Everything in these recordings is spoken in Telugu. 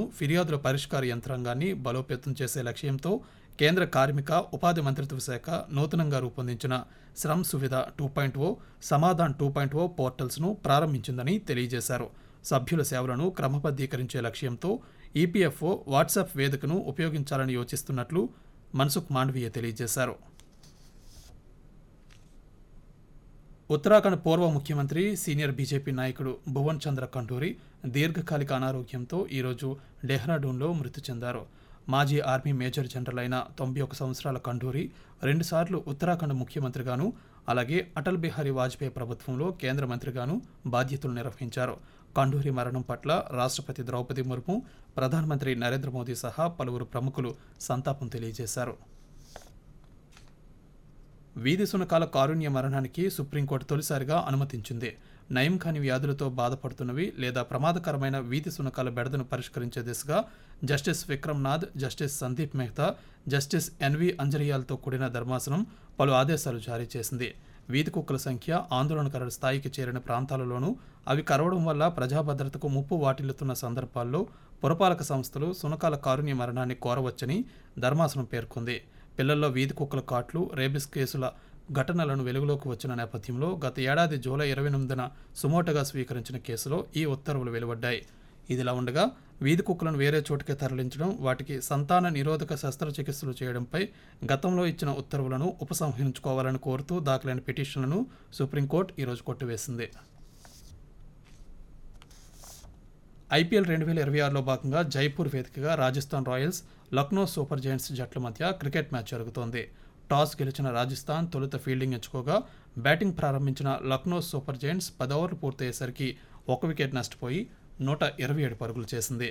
ఫిర్యాదుల పరిష్కార యంత్రాంగాన్ని బలోపేతం చేసే లక్ష్యంతో కేంద్ర కార్మిక ఉపాధి మంత్రిత్వ శాఖ నూతనంగా రూపొందించిన Shram Suvidha two point O Samadhan two point O పోర్టల్స్ను ప్రారంభించిందని తెలియజేశారు సభ్యుల సేవలను క్రమబద్ధీకరించే లక్ష్యంతో ఈపీఎఫ్ఓ వాట్సాప్ వేదికను ఉపయోగించాలని యోచిస్తున్నట్లు మన్సుఖ్ మాండవీయ తెలియజేశారు ఉత్తరాఖండ్ పూర్వ ముఖ్యమంత్రి సీనియర్ బీజేపీ నాయకుడు భువన్ చంద్ర కంటూరి దీర్ఘకాలిక అనారోగ్యంతో ఈరోజు డెహ్రాడూన్లో మృతి చెందారు మాజీ ఆర్మీ మేజర్ జనరల్ అయిన తొంభై ఒక సంవత్సరాల కంటూరి రెండుసార్లు ఉత్తరాఖండ్ ముఖ్యమంత్రిగాను అలాగే అటల్ బిహారీ వాజ్పేయి ప్రభుత్వంలో కేంద్ర మంత్రిగాను బాధ్యతలు నిర్వహించారు కండూరి మరణం పట్ల రాష్ట్రపతి ద్రౌపది ముర్ము ప్రధానమంత్రి నరేంద్ర మోదీ సహా పలువురు ప్రముఖులు సంతాపం తెలియజేశారు వీధి సునకాల కారుణ్య మరణానికి సుప్రీంకోర్టు తొలిసారిగా అనుమతించింది నయం కాని వ్యాధులతో బాధపడుతున్నవి లేదా ప్రమాదకరమైన వీధి సునకాల బెడదను పరిష్కరించే దిశగా justice Vikram Nath justice Sandeep Mehta justice NV అంజరియాలతో కూడిన ధర్మాసనం పలు ఆదేశాలు జారీ చేసింది వీధి కుక్కల సంఖ్య ఆందోళనకర స్థాయికి చేరిన ప్రాంతాలలోనూ అవి కరవడం వల్ల ప్రజాభద్రతకు ముప్పు వాటిల్లుతున్న సందర్భాల్లో పురపాలక సంస్థలు సునకాల కారుణ్య మరణాన్ని కోరవచ్చని ధర్మాసనం పేర్కొంది పిల్లల్లో వీధి కుక్కల కాట్లు రేబిస్ కేసుల ఘటనలను వెలుగులోకి వచ్చిన నేపథ్యంలో గత ఏడాది జూలై ఇరవై ఎనిమిదిన సుమోటగా స్వీకరించిన కేసులో ఈ ఉత్తర్వులు వెలువడ్డాయి ఇదిలా ఉండగా వీధి కుక్కలను వేరే చోటుకి తరలించడం వాటికి సంతాన నిరోధక శస్త్రచికిత్సలు చేయడంపై గతంలో ఇచ్చిన ఉత్తర్వులను ఉపసంహరించుకోవాలని కోరుతూ దాఖలైన పిటిషన్లను సుప్రీంకోర్టు ఈరోజు కొట్టివేసింది ఐపీఎల్ రెండు వేల ఇరవై ఆరులో భాగంగా జైపూర్ వేదికగా Rajasthan Royals Lucknow Super Giants జట్ల మధ్య క్రికెట్ మ్యాచ్ జరుగుతోంది టాస్ గెలిచిన రాజస్థాన్ తొలుత ఫీల్డింగ్ ఎంచుకోగా బ్యాటింగ్ ప్రారంభించిన లక్నో సూపర్ జైంట్స్ పది ఓవర్లు పూర్తయ్యేసరికి ఒక వికెట్ నష్టపోయి నూట ఇరవై ఏడు పరుగులు చేసింది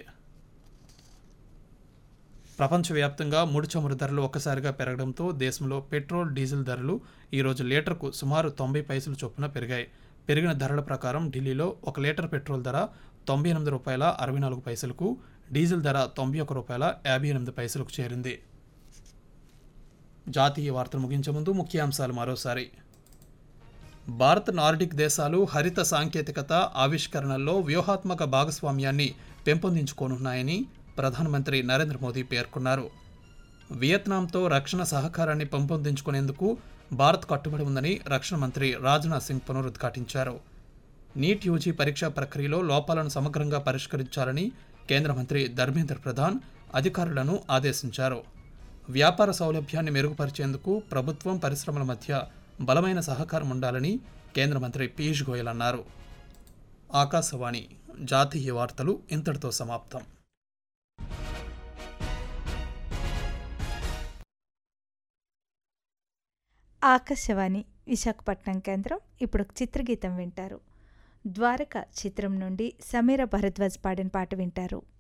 ప్రపంచవ్యాప్తంగా ముడి చమురు ధరలు ఒక్కసారిగా పెరగడంతో దేశంలో పెట్రోల్ డీజిల్ ధరలు ఈరోజు లీటర్కు సుమారు తొంభై పైసలు చొప్పున పెరిగాయి పెరిగిన ధరల ప్రకారం ఢిల్లీలో ఒక లీటర్ పెట్రోల్ ధర తొంభై ఎనిమిది రూపాయల అరవై నాలుగు పైసలకు డీజిల్ ధర తొంభై ఒక రూపాయల యాభై ఎనిమిది పైసలకు చేరింది జాతీయ వార్తలు ముగించే ముందు ముఖ్యాంశాలు మరోసారి భారత్ నార్డిక్ దేశాలు హరిత సాంకేతికత ఆవిష్కరణల్లో వ్యూహాత్మక భాగస్వామ్యాన్ని పెంపొందించుకోనున్నాయని ప్రధానమంత్రి నరేంద్ర మోదీ పేర్కొన్నారు వియత్నాంతో రక్షణ సహకారాన్ని పెంపొందించుకునేందుకు భారత్ కట్టుబడి ఉందని రక్షణ మంత్రి రాజ్నాథ్ సింగ్ పునరుద్ఘాటించారు నీట్ యూజీ పరీక్షా ప్రక్రియలో లోపాలను సమగ్రంగా పరిష్కరించాలని కేంద్ర మంత్రి ధర్మేంద్ర ప్రధాన్ అధికారులను ఆదేశించారు వ్యాపార సౌలభ్యాన్ని మెరుగుపరిచేందుకు ప్రభుత్వం పరిశ్రమల మధ్య బలమైన సహకారం ఉండాలని కేంద్ర మంత్రి పీయూష్ గోయల్ అన్నారు ఆకాశవాణి జాతీయ వార్తలు ఇంతటితో సమాప్తం ఆకాశవాణి విశాఖపట్నం కేంద్రం ఇప్పుడు చిత్రగీతం వింటారు ద్వారక చిత్రం నుండి సమీర భరద్వాజ్ పాడిన పాట వింటారు